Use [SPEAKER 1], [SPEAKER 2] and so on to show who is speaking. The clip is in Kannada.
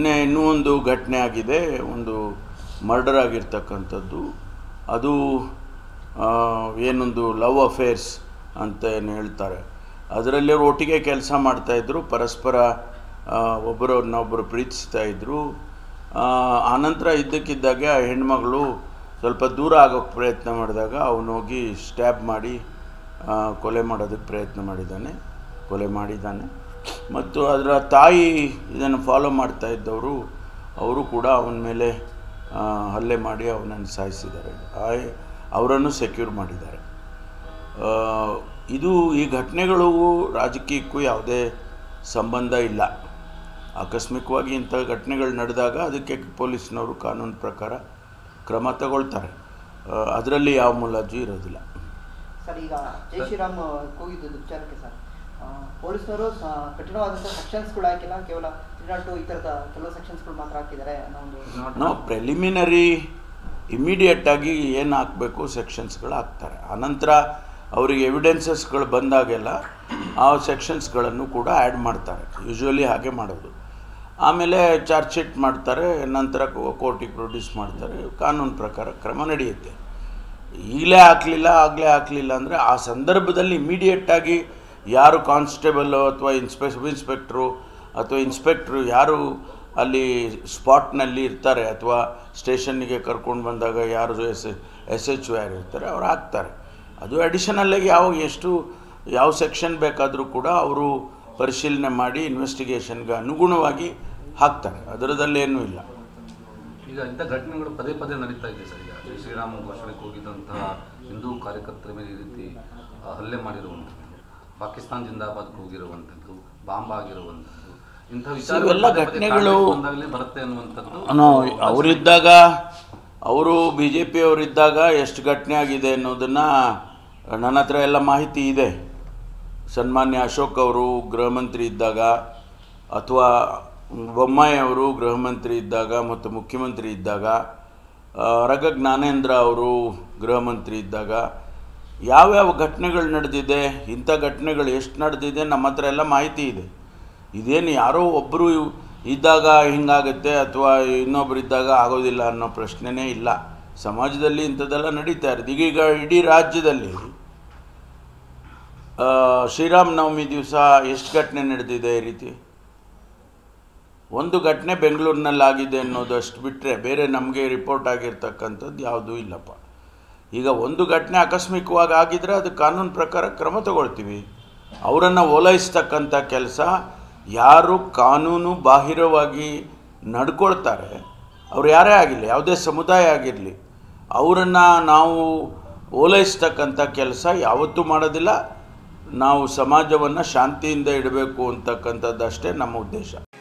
[SPEAKER 1] ನಿನ್ನೆ ಇನ್ನೂ ಒಂದು ಘಟನೆ ಆಗಿದೆ ಒಂದು ಮರ್ಡರ್ ಆಗಿರ್ತಕ್ಕಂಥದ್ದು ಅದು ಆ, ಏನೊಂದು ಲವ್ ಅಫೇರ್ಸ್ ಅಂತ ಏನು ಹೇಳ್ತಾರೆ ಅದರಲ್ಲಿ ಅವ್ರು ಒಟ್ಟಿಗೆ ಕೆಲಸ ಮಾಡ್ತಾಯಿದ್ರು ಪರಸ್ಪರ ಆ, ಒಬ್ಬರನ್ನೊಬ್ಬರು ಪ್ರೀತಿಸ್ತಾ ಇದ್ದರು ಆನಂತರ ಇದ್ದಕ್ಕಿದ್ದಾಗೆ ಆ ಹೆಣ್ಮಗಳು ಸ್ವಲ್ಪ ದೂರ ಆಗೋಕ್ಕೆ ಪ್ರಯತ್ನ ಮಾಡಿದಾಗ ಅವನೋಗಿ ಸ್ಟ್ಯಾಬ್ ಮಾಡಿ ಆ, ಕೊಲೆ ಮಾಡೋದಕ್ಕೆ ಪ್ರಯತ್ನ ಮಾಡಿದ್ದಾನೆ ಕೊಲೆ ಮಾಡಿದ್ದಾನೆ ಮತ್ತು ಅದರ ತಾಯಿ ಇದನ್ನು ಫಾಲೋ ಮಾಡ್ತಾ ಇದ್ದವರು ಅವರು ಕೂಡ ಅವನ ಮೇಲೆ ಆ, ಹಲ್ಲೆ ಮಾಡಿ ಅವನನ್ನು ಸಾಯಿಸಿದ್ದಾರೆ ಆ- ಅವರನ್ನು ಸೆಕ್ಯೂರ್ ಮಾಡಿದ್ದಾರೆ ಆ, ಇದು ಈ ಘಟನೆಗಳು ರಾಜಕೀಯಕ್ಕೂ ಯಾವುದೇ ಸಂಬಂಧ ಇಲ್ಲ ಆಕಸ್ಮಿಕವಾಗಿ ಇಂಥ ಘಟನೆಗಳು ನಡೆದಾಗ ಅದಕ್ಕೆ ಪೊಲೀಸ್ನವರು ಕಾನೂನು ಪ್ರಕಾರ ಕ್ರಮ ತಗೊಳ್ತಾರೆ ಅದರಲ್ಲಿ ಯಾವ ಮುಲಾಜು ಇರೋದಿಲ್ಲ
[SPEAKER 2] ಸರ್ ಈಗ ಜೈ ಶ್ರೀರಾಮ್ ಕೂಗಿದ್ದು ವಿಚಾರಕ್ಕೆ ಸರ್ ಆ, ಪೊಲೀಸರು ಸ- ಕಠಿಣವಾದಂಥ ಸೆಕ್ಷನ್ಸ್ಗಳು ಹಾಕಿಲ್ಲ ಕೇವಲ ತ್ರೀ ನಾಟ್ ಟು ಈ ಥರದ ಕೆಲವು ಸೆಕ್ಷನ್ಸ್ಗಳು ಮಾತ್ರ ಹಾಕಿದ್ದಾರೆ ಅನ್ನೋ ಒಂದು
[SPEAKER 1] ನಾವು ಪ್ರೆಲಿಮಿನರಿ ಇಮಿಡಿಯೇಟಾಗಿ ಏನು ಹಾಕಬೇಕು ಸೆಕ್ಷನ್ಸ್ಗಳು ಹಾಕ್ತಾರೆ ಆನಂತರ ಅವರಿಗೆ ಎವಿಡೆನ್ಸಸ್ಗಳು ಬಂದಾಗೆಲ್ಲ ಆ ಸೆಕ್ಷನ್ಸ್ಗಳನ್ನು ಕೂಡ ಆ್ಯಡ್ ಮಾಡ್ತಾರೆ ಯೂಶ್ವಲಿ ಹಾಗೆ ಮಾಡೋದು ಆಮೇಲೆ ಚಾರ್ಜ್ ಶೀಟ್ ಮಾಡ್ತಾರೆ ನಂತರ ಕೋರ್ಟಿಗೆ ಪ್ರೊಡ್ಯೂಸ್ ಮಾಡ್ತಾರೆ ಕಾನೂನು ಪ್ರಕಾರ ಕ್ರಮ ನಡೆಯುತ್ತೆ ಈಗಲೇ ಹಾಕಲಿಲ್ಲ ಆಗಲೇ ಹಾಕಲಿಲ್ಲ ಅಂದರೆ ಆ ಸಂದರ್ಭದಲ್ಲಿ ಇಮಿಡಿಯೇಟಾಗಿ ಯಾರು ಕಾನ್ಸ್ಟೇಬಲ್ಲು ಅಥವಾ ಇನ್ಸ್ಪೆ ಸಬ್ ಇನ್ಸ್ಪೆಕ್ಟ್ರು ಅಥವಾ ಇನ್ಸ್ಪೆಕ್ಟ್ರು ಯಾರು ಅಲ್ಲಿ ಸ್ಪಾಟ್ನಲ್ಲಿ ಇರ್ತಾರೆ ಅಥವಾ ಸ್ಟೇಷನ್ನಿಗೆ ಕರ್ಕೊಂಡು ಬಂದಾಗ ಯಾರು ಎಸ್ ಎಸ್ ಎಚ್ ಯಾರು ಇರ್ತಾರೆ ಅವ್ರು ಹಾಕ್ತಾರೆ ಅದು ಅಡಿಷನಲ್ಲಾಗಿ ಯಾವ ಎಷ್ಟು ಯಾವ ಸೆಕ್ಷನ್ ಬೇಕಾದರೂ ಕೂಡ ಅವರು ಪರಿಶೀಲನೆ ಮಾಡಿ ಇನ್ವೆಸ್ಟಿಗೇಷನ್ಗೆ ಅನುಗುಣವಾಗಿ ಹಾಕ್ತಾರೆ ಅದರದಲ್ಲೇನೂ ಇಲ್ಲ
[SPEAKER 3] ಈಗ ಇಂಥ ಘಟನೆಗಳು ಪದೇ ಪದೇ ನಡೀತಾ ಇದೆ ಸರ್ ಈಗ ಜೈ ಶ್ರೀರಾಮ ಘೋಷಣೆಗೆ ಹೋಗಿದ್ದಂತಹ ಹಿಂದೂ ಕಾರ್ಯಕರ್ತರ ಮೇಲೆ ಈ ರೀತಿ ಆ, ಹಲ್ಲೆ ಮಾಡಿರುವಂಥದ್ದು ಪಾಕಿಸ್ತಾನ ಜಿಂದಾಬಾದ್ಗೆ ಹೋಗಿರುವಂಥದ್ದು ಬಾಂಬ್ ಆಗಿರುವಂಥದ್ದು ಇಂಥ ವಿಚಾರ
[SPEAKER 1] ಇವೆಲ್ಲ ಘಟನೆಗಳು-
[SPEAKER 3] ಬಂದಾಗಲೇ ಬರುತ್ತೆ ಅನ್ನುವಂಥದ್ದು
[SPEAKER 1] ನೋ ಅವರಿದ್ದಾಗ ಅವರು ಬಿ ಜೆ ಪಿಯವರಿದ್ದಾಗ ಎಷ್ಟು ಘಟನೆ ಆಗಿದೆ ಅನ್ನೋದನ್ನು ನನ್ನ ಹತ್ರ ಎಲ್ಲ ಮಾಹಿತಿ ಇದೆ ಸನ್ಮಾನ್ಯ ಅಶೋಕ್ ಅವರು ಗೃಹ ಮಂತ್ರಿ ಇದ್ದಾಗ ಅಥವಾ ಬೊಮ್ಮಾಯಿ ಅವರು ಗೃಹ ಮಂತ್ರಿ ಇದ್ದಾಗ ಮತ್ತು ಮುಖ್ಯಮಂತ್ರಿ ಇದ್ದಾಗ ಆ, ರಗ ಜ್ಞಾನೇಂದ್ರ ಅವರು ಗೃಹ ಮಂತ್ರಿ ಇದ್ದಾಗ ಯಾವ್ಯಾವ ಘಟನೆಗಳು ನಡೆದಿದೆ ಇಂಥ ಘಟನೆಗಳು ಎಷ್ಟು ನಡೆದಿದೆ ನಮ್ಮ ಹತ್ರ ಎಲ್ಲ ಮಾಹಿತಿ ಇದೆ ಇದೇನು ಯಾರೋ ಒಬ್ಬರು ಇದ್ದಾಗ ಹಿಂಗಾಗುತ್ತೆ ಅಥವಾ ಇನ್ನೊಬ್ರು ಇದ್ದಾಗ ಆಗೋದಿಲ್ಲ ಅನ್ನೋ ಪ್ರಶ್ನೆನೇ ಇಲ್ಲ ಸಮಾಜದಲ್ಲಿ ಇಂಥದ್ದೆಲ್ಲ ನಡೀತಾ ಇರೋದು ಈಗೀಗ ಇಡೀ ರಾಜ್ಯದಲ್ಲಿ ಆ, ಶ್ರೀರಾಮನವಮಿ ದಿವಸ ಎಷ್ಟು ಘಟನೆ ನಡೆದಿದೆ ಈ ರೀತಿ ಒಂದು ಘಟನೆ ಬೆಂಗಳೂರಿನಲ್ಲಿ ಆಗಿದೆ ಅನ್ನೋದು ಅಷ್ಟು ಬಿಟ್ಟರೆ ಬೇರೆ ನಮಗೆ ರಿಪೋರ್ಟ್ ಆಗಿರ್ತಕ್ಕಂಥದ್ದು ಯಾವುದೂ ಇಲ್ಲಪ್ಪ ಈಗ ಒಂದು ಘಟನೆ ಆಕಸ್ಮಿಕವಾಗಿ ಆಗಿದ್ರೆ ಅದು ಕಾನೂನು ಪ್ರಕಾರ ಕ್ರಮ ತಗೊಳ್ತೀವಿ ಅವರನ್ನು ಓಲೈಸ್ತಕ್ಕಂಥ ಕೆಲಸ ಯಾರು ಕಾನೂನು ಬಾಹಿರವಾಗಿ ನಡ್ಕೊಳ್ತಾರೆ ಅವ್ರು ಯಾರೇ ಆಗಿರಲಿ ಯಾವುದೇ ಸಮುದಾಯ ಆಗಿರಲಿ ಅವರನ್ನು ನಾವು ಓಲೈಸ್ತಕ್ಕಂಥ ಕೆಲಸ ಯಾವತ್ತೂ ಮಾಡೋದಿಲ್ಲ ನಾವು ಸಮಾಜವನ್ನು ಶಾಂತಿಯಿಂದ ಇಡಬೇಕು ಅಂತಕ್ಕಂಥದ್ದಷ್ಟೇ ನಮ್ಮ ಉದ್ದೇಶ